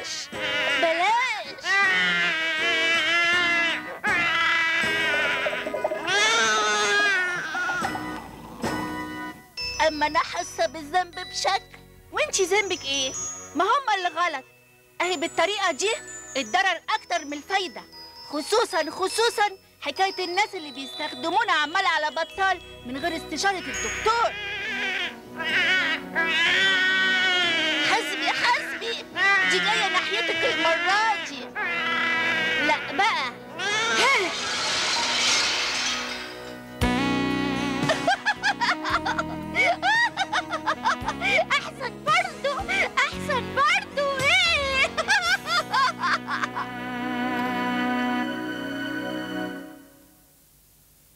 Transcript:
بلاش بلاش اما انا حاسه بالذنب بشكل وانتي ذنبك ايه ما هم اللي غلط اهي بالطريقه دي الضرر اكتر من الفايده خصوصا خصوصا حكايه الناس اللي بيستخدمونا عمال على بطال من غير استشاره الدكتور حسبي حسبي دي جايه ناحيتك المره